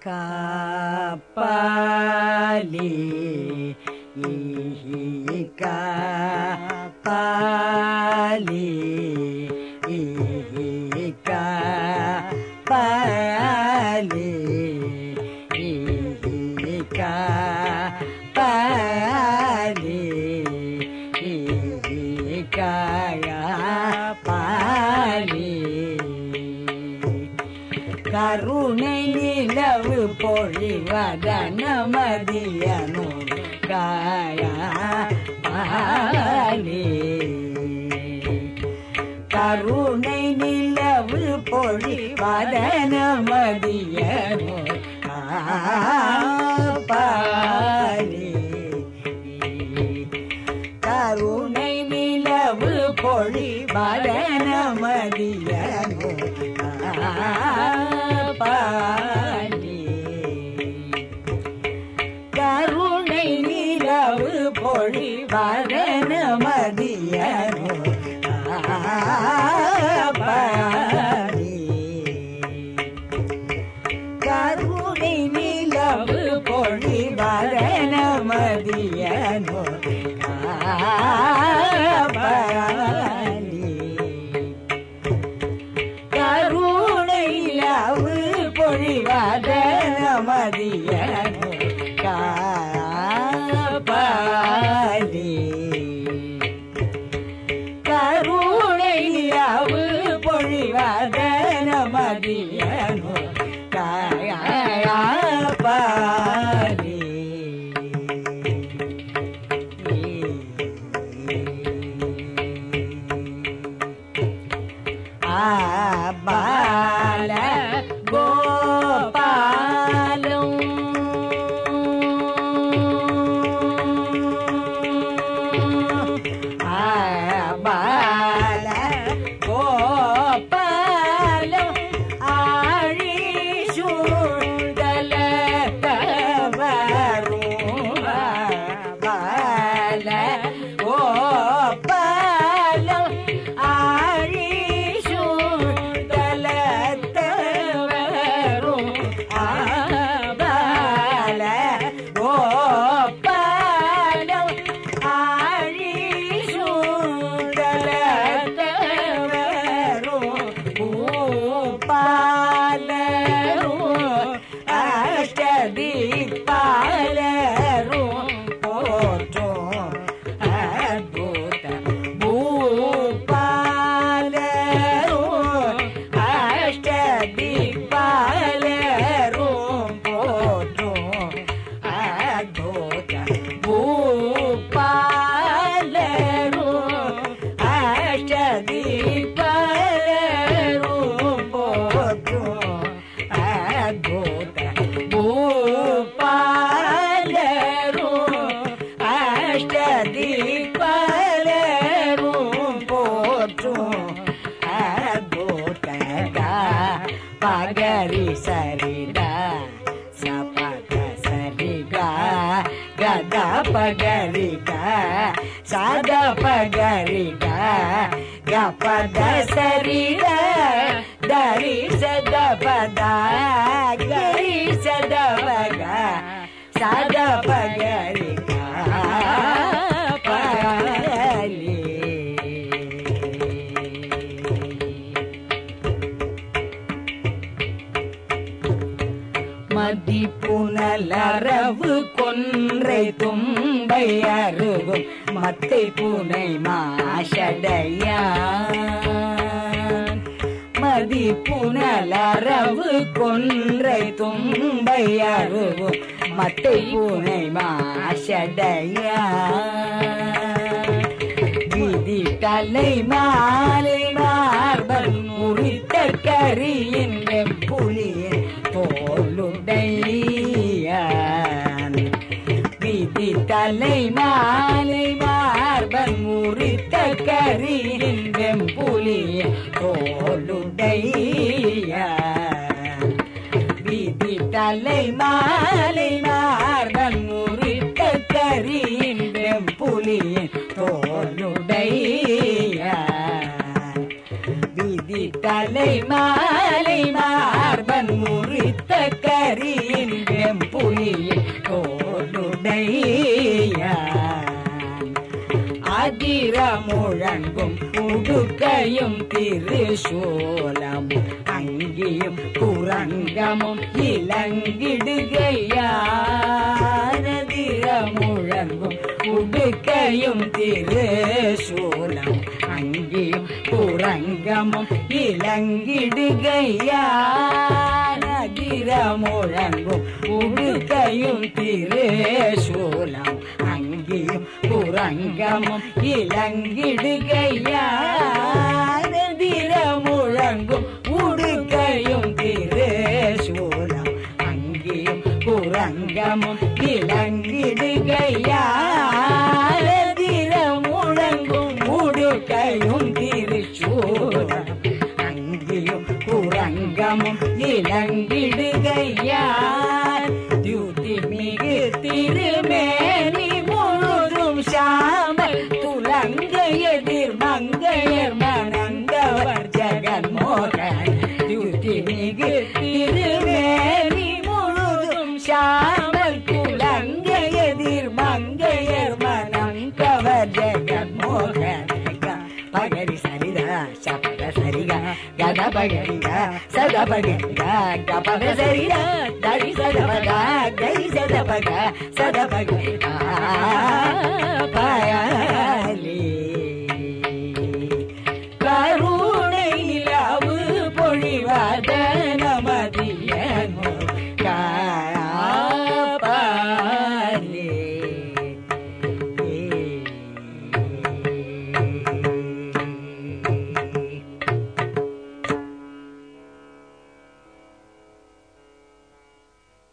காப்பாலி காப்பாலி காப்பாலி காப்பாலி காப்பாலி கருணை நிலவு பொழிவதன மதியனு காயா பாலே கருணை நிலவு பொழிவதன மதியனு பாலே கருணை நிலவு பொழிவதன மதியனு பாலே கருணை நிலவு பொழிவதன மதியனு பாலே கருணை நிலவு பொழிவதன மதியனு பாலே கருணை லவு பொழிவாத மதியனு காப்பாலி கருணை லவு பொழிவாத மதியனு காப்பாலி ஆபால கோபாலம் ஆபால கோபாலம் ஆழி சூழ்தல தவரும் ஆபால கோபாலம் ஆழி சூழ்தல தவரும் ஆபால கோபாலம் ஆழி சூழ்தல தவரும் பூபாலரும் அஷ்டதீபாலரும் போற்றும் அற்புத பூபாலரும் அஷ்டதீபாலரும் போற்றும் அற்புத பூபாலரும் அஷ்டதீபாலரும் போற்றும் அற்புத பூபாலரும் அஷ்டதீபாலரும் போற்றும் அற்புத பகரி சரிதா சபக சரிகா கதா பகரிகா சத பகரிகா கபத சரிதா தரி சத பதா கரி சத பகா சத பகரிகா பாலி மதிப்புனலரவு கொன்றை தும்பை அருகும் மத்தை பூனை மாஷடையான் மதிப்புனலரவு கொன்றை தும்பை அருகும் மத்தை பூனை மாஷடையான் விதி தலை மாலை மார்பன் முறித்த கரியின் வெம்புலியின் தோளுடையான் விதி தலை மாலை மார்பன் முறித்த கரியின் வெம்புலியின் தோளுடையான் விதி தலை மாலை மார்பன் முறித்த கரியின் வெம்புலியின் தோளுடையான் விதி தலை மாலை மார்பன் முறித்த கரியின் வெம்புலியின் கோடுடையான் அதிர முழங்கும் உடுக்கையும் திருசூலமும் அங்கியும் குரங்கமும் இளங்கிடுகையாரதிர முழங்கும் உடுக்கையும் திருசூலம் அங்கியும் குரங்கமும் இளங்கிடுகையாரதிர முழங்கும் உடுக்கையும் திருசூலம் அங்கியும் குரங்கமும் இளங்கிடுகையாரதிர முழங்கும் உடுக்கையும் திருசூலம் அங்கியும் குரங்கமும் இளங்கிடுகையாரதிர முழங்கும் உடுக்கையும் திருச்சூலம் அங்கியும் குரங்கமும் இளங்கிடுகையார் தியுதி மிகு திருமேனி முழுதும் சாமல் துலங்க எதிர் மங்கையர் மணந்தவர் ஜெகன்மோகன் தியுதி மிகு திருமேனி முழுதும் சாமல் துலங்க எதிர் மங்கையர் மணந்தவர் ஜெகன்மோகன் பகரி சரிதா சபத சரிகா கத பகரிகா சத பகரிகா கபத சரிதா தரி சதபகா கரி சதபகா சத பகரிகா பாயாலி